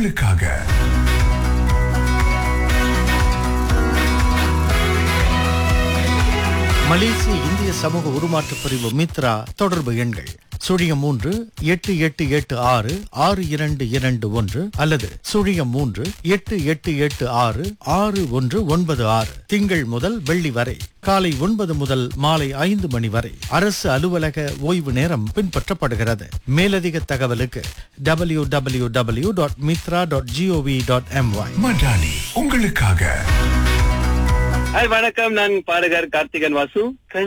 உங்களுக்காக மலேசிய இந்திய சமூக உருமாற்ற பிரிவு மித்ரா தொடர்பு எண்கள் சுழியம் மூன்று எட்டு எட்டு எட்டு ஆறு ஆறு இரண்டு இரண்டு ஒன்று அல்லது சுழியம் மூன்று எட்டு எட்டு எட்டு ஆறு ஆறு ஒன்று ஒன்பது ஆறு திங்கள் முதல் வெள்ளி வரை காலை ஒன்பது முதல் மாலை ஐந்து மணி வரை அரசு அலுவலக ஓய்வு நேரம் பின்பற்றப்படுகிறது மேலதிக தகவலுக்கு W W W dot Mitra dot gov dot my Madani உங்களுக்காக ஹாய் வணக்கம் நான் பாடகர் கார்த்திகன் வாசு